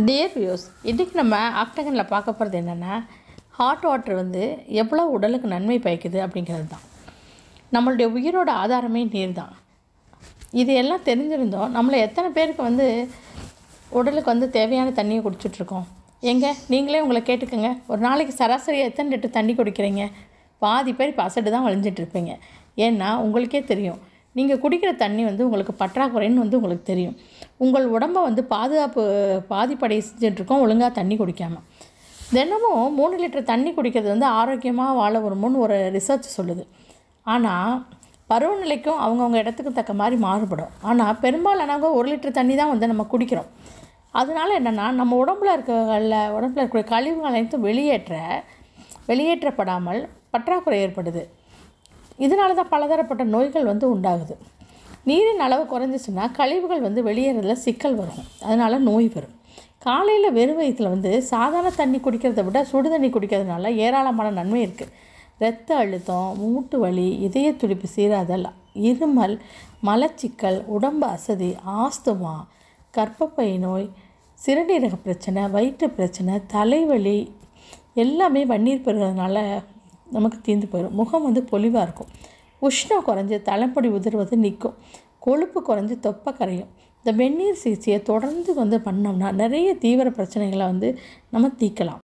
dear views இன்றைக்கி நம்ம ஆக்டகனில் பார்க்க போகிறது என்னென்னா ஹாட் வாட்டர் வந்து எவ்வளோ உடலுக்கு நன்மை பயக்குது அப்படிங்கிறது தான் நம்மளுடைய உயிரோட ஆதாரமே நீர் தான் இது எல்லாம் தெரிஞ்சிருந்தோம் நம்மளை எத்தனை பேருக்கு வந்து உடலுக்கு வந்து தேவையான தண்ணியை குடிச்சிட்ருக்கோம் எங்க நீங்களே உங்களை கேட்டுக்கோங்க ஒரு நாளைக்கு சராசரியாக எத்தனை லிட்டர் தண்ணி குடிக்கிறீங்க பாதி பேர் இப்போ அசடு தான் வளைஞ்சிட்டு இருப்பீங்க ஏன்னா உங்களுக்கே தெரியும் நீங்கள் குடிக்கிற தண்ணி வந்து உங்களுக்கு பற்றாக்குறைன்னு வந்து உங்களுக்கு தெரியும் உங்கள் உடம்பை வந்து பாதுகாப்பு பாதிப்படை செஞ்சிட்ருக்கோம் ஒழுங்காக தண்ணி குடிக்காமல் தினமும் மூணு லிட்டர் தண்ணி குடிக்கிறது வந்து ஆரோக்கியமாக வாழ வரும்னு ஒரு ரிசர்ச் சொல்லுது ஆனால் பருவநிலைக்கும் அவங்கவுங்க இடத்துக்கு தக்க மாதிரி மாறுபடும் ஆனால் பெரும்பாலானவங்க ஒரு லிட்டர் தண்ணி தான் வந்து நம்ம குடிக்கிறோம் அதனால என்னென்னா நம்ம உடம்புல இருக்கல உடம்புல இருக்கக்கூடிய கழிவுகள் அனைத்தும் வெளியேற்ற வெளியேற்றப்படாமல் பற்றாக்குறை ஏற்படுது இதனால தான் பலதரப்பட்ட நோய்கள் வந்து உண்டாகுது நீரின் அளவு குறைஞ்சிச்சுன்னா கழிவுகள் வந்து வெளியேறதுல சிக்கல் வரும் அதனால் நோய் வரும் காலையில் வெறும் வயிற்றில் வந்து சாதாரண தண்ணி குடிக்கிறத விட சுடு தண்ணி குடிக்கிறதுனால ஏராளமான நன்மை இருக்குது இரத்த அழுத்தம் மூட்டு வலி இதய துடிப்பு சீராதல் இருமல் மலச்சிக்கல் உடம்பு அசதி ஆஸ்துமா கர்ப்பப்பை நோய் சிறுநீரக பிரச்சனை வயிற்று பிரச்சனை தலைவலி எல்லாமே வண்ணீர் பெறுகிறதுனால நமக்கு தீர்ந்து போயிடும் முகம் வந்து பொலிவாக இருக்கும் உஷ்ணம் குறைஞ்சி தலைமுடி உதிர்வது நிற்கும் கொழுப்பு குறைஞ்சி தொப்பை கரையும் இந்த வெந்நீர் சிகிச்சையை தொடர்ந்து வந்து பண்ணோம்னா நிறைய தீவிர பிரச்சனைகளை வந்து நம்ம தீர்க்கலாம்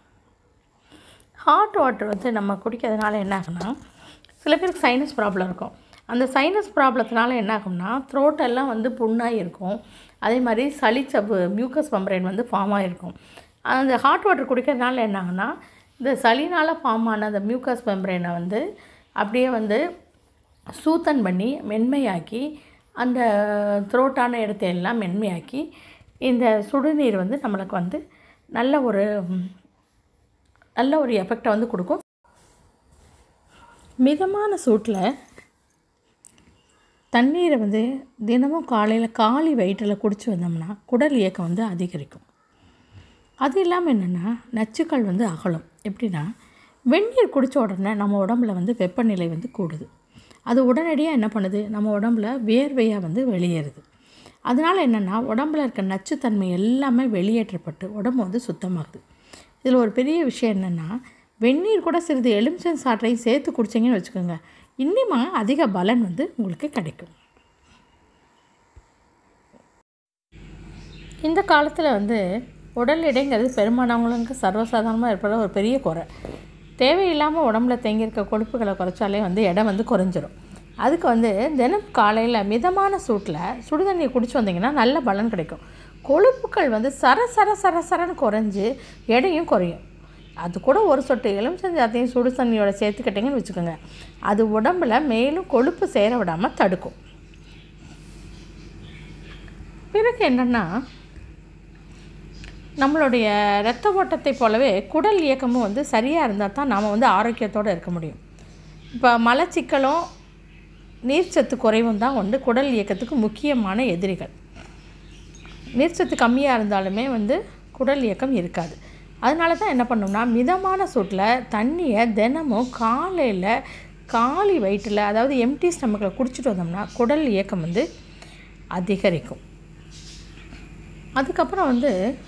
ஹாட் வாட்டர் வந்து நம்ம குடிக்கிறதுனால என்ன ஆகும்னா சில பேருக்கு சைனஸ் ப்ராப்ளம் இருக்கும் அந்த சைனஸ் ப்ராப்ளத்தினால என்ன ஆகும்னா throat எல்லாம் வந்து புண்ணாகி இருக்கும் அதே மாதிரி சளி சப்பு மியூக்கஸ் மெம்பரைன் வந்து ஃபார்ம் ஆகிருக்கும் அந்த ஹாட் வாட்டர் குடிக்கிறதுனால என்ன ஆகும்னா இந்த சளினால் ஃபார்ம் ஆன அந்த மியூக்கஸ் மெம்பரைனை வந்து அப்படியே வந்து சூத்தன் பண்ணி மென்மையாக்கி அந்த த்ரோட்டான இடத்தை எல்லாம் மென்மையாக்கி இந்த சுடுநீர் வந்து நம்மளுக்கு வந்து நல்ல ஒரு ம், நல்ல ஒரு எஃபெக்டை வந்து கொடுக்கும் மிதமான சூட்டில் தண்ணீரை வந்து தினமும் காலையில் காலி வயிற்றில் குடிச்சு வந்தோம்னா குடல் இயக்கம் வந்து அதிகரிக்கும் அது இல்லாமல் என்னென்னா நச்சுக்கள் வந்து அகலும் எப்படின்னா வெந்நீர் குடித்த உடனே நம்ம உடம்புல வந்து வெப்பநிலை வந்து கூடுது அது உடனடியாக என்ன பண்ணுது நம்ம உடம்புல வேர்வையாக வந்து வெளியேறுது அதனால் என்னென்னா உடம்புல இருக்க நச்சுத்தன்மை எல்லாமே வெளியேற்றப்பட்டு உடம்பு வந்து சுத்தமாகுது இதில் ஒரு பெரிய விஷயம் என்னென்னா வெந்நீர் கூட சிறிது எலுமிச்சம் சாற்றையும் சேர்த்து குடிச்சிங்கன்னு வச்சுக்கோங்க இன்னுமா அதிக பலன் வந்து உங்களுக்கு கிடைக்கும் இந்த காலத்தில் வந்து உடல் எடைங்கிறது பெரும்பாலானவங்களுக்கு சர்வசாதாரணமாக ஏற்பட ஒரு பெரிய குறை தேவையில்லாமல் உடம்புல தேங்கியிருக்க கொழுப்புகளை குறைச்சாலே வந்து எடை வந்து குறைஞ்சிரும் அதுக்கு வந்து தினம் காலையில் மிதமான சூட்டில் சுடுதண்ணியை குடிச்சு வந்தீங்கன்னா நல்ல பலன் கிடைக்கும் கொழுப்புகள் வந்து சர சர சர சரன்னு குறைஞ்சு எடையும் குறையும் அது கூட ஒரு சொட்டு எலுமிச்சஞ்சாத்தையும் சுடு தண்ணியோட சேர்த்துக்கிட்டிங்கன்னு வச்சுக்கோங்க அது உடம்புல மேலும் கொழுப்பு சேர விடாமல் தடுக்கும் பிறகு என்னென்னா நம்மளுடைய இரத்த ஓட்டத்தை போலவே குடல் இயக்கமும் வந்து சரியாக இருந்தால் தான் நாம் வந்து ஆரோக்கியத்தோடு இருக்க முடியும் இப்போ மலச்சிக்கலும் நீர்ச்சத்து குறைவும் தான் வந்து குடல் இயக்கத்துக்கு முக்கியமான எதிரிகள் நீர்ச்சத்து கம்மியாக இருந்தாலுமே வந்து குடல் இயக்கம் இருக்காது அதனால தான் என்ன பண்ணோம்னா மிதமான சூட்டில் தண்ணியை தினமும் காலையில் காலி வயிற்றில் அதாவது எம்டி ஸ்டமக்கில் குடிச்சிட்டு வந்தோம்னா குடல் இயக்கம் வந்து அதிகரிக்கும் அதுக்கப்புறம் வந்து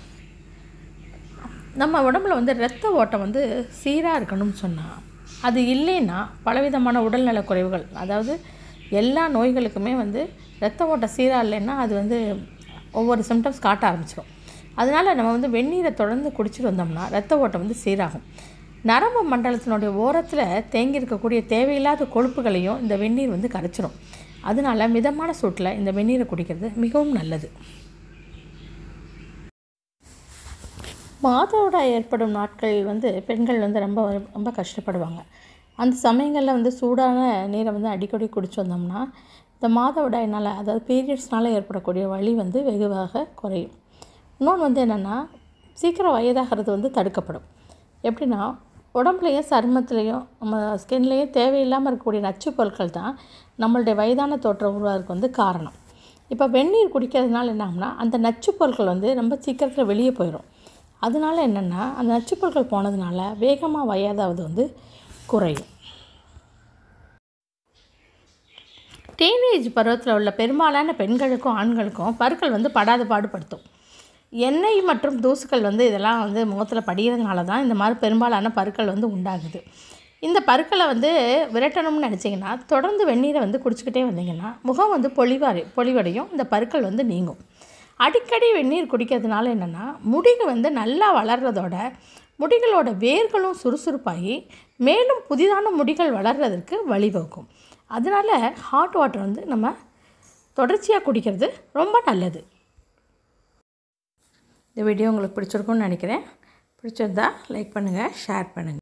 நம்ம உடம்புல வந்து இரத்த ஓட்டம் வந்து சீராக இருக்கணும்னு சொன்னால் அது இல்லைன்னா பலவிதமான உடல்நல குறைவுகள் அதாவது எல்லா நோய்களுக்குமே வந்து இரத்த ஓட்டம் சீராக இல்லைன்னா அது வந்து ஒவ்வொரு சிம்டம்ஸ் காட்ட ஆரம்பிச்சிடும் அதனால் நம்ம வந்து வெந்நீரை தொடர்ந்து குடிச்சிட்டு வந்தோம்னா இரத்த ஓட்டம் வந்து சீராகும் நரம்பு மண்டலத்தினுடைய ஓரத்தில் தேங்கி இருக்கக்கூடிய தேவையில்லாத கொழுப்புகளையும் இந்த வெந்நீர் வந்து கரைச்சிரும் அதனால் மிதமான சூட்டில் இந்த வெந்நீரை குடிக்கிறது மிகவும் நல்லது மாதவிடாய் ஏற்படும் நாட்கள் வந்து பெண்கள் வந்து ரொம்ப ரொம்ப கஷ்டப்படுவாங்க அந்த சமயங்களில் வந்து சூடான நீரை வந்து அடிக்கடி குடிச்சு வந்தோம்னா இந்த மாதவிடாயினால் அதாவது பீரியட்ஸ்னால் ஏற்படக்கூடிய வலி வந்து வெகுவாக குறையும் இன்னொன்று வந்து என்னென்னா சீக்கிரம் வயதாகிறது வந்து தடுக்கப்படும் எப்படின்னா உடம்புலையும் சருமத்துலேயும் நம்ம ஸ்கின்லேயும் தேவையில்லாமல் இருக்கக்கூடிய நச்சு பொருட்கள் தான் நம்மளுடைய வயதான தோற்றம் உருவாகிறதுக்கு வந்து காரணம் இப்போ வெந்நீர் குடிக்கிறதுனால என்ன ஆகும்னா அந்த நச்சு பொருட்கள் வந்து ரொம்ப சீக்கிரத்தில் வெளியே போயிடும் அதனால என்னென்னா அந்த நச்சுப் பொருட்கள் போனதுனால வேகமாக வயதாவது வந்து குறையும் டீனேஜ் பருவத்தில் உள்ள பெரும்பாலான பெண்களுக்கும் ஆண்களுக்கும் பற்கள் வந்து படாத பாடுபடுத்தும் எண்ணெய் மற்றும் தூசுக்கள் வந்து இதெல்லாம் வந்து முகத்தில் படிகிறதுனால தான் இந்த மாதிரி பெரும்பாலான பருக்கள் வந்து உண்டாகுது இந்த பருக்களை வந்து விரட்டணும்னு நினச்சிங்கன்னா தொடர்ந்து வெந்நீரை வந்து குடிச்சிக்கிட்டே வந்தீங்கன்னா முகம் வந்து பொலிவாரி பொலிவடையும் இந்த பருக்கள் வந்து நீங்கும் அடிக்கடி வெந்நீர் குடிக்கிறதுனால என்னென்னா முடிகள் வந்து நல்லா வளர்கிறதோட முடிகளோட வேர்களும் சுறுசுறுப்பாகி மேலும் புதிதான முடிகள் வளர்கிறதுக்கு வழிவகுக்கும் அதனால் ஹாட் வாட்டர் வந்து நம்ம தொடர்ச்சியாக குடிக்கிறது ரொம்ப நல்லது இந்த வீடியோ உங்களுக்கு பிடிச்சிருக்கும்னு நினைக்கிறேன் பிடிச்சிருந்தா லைக் பண்ணுங்கள் ஷேர் பண்ணுங்கள்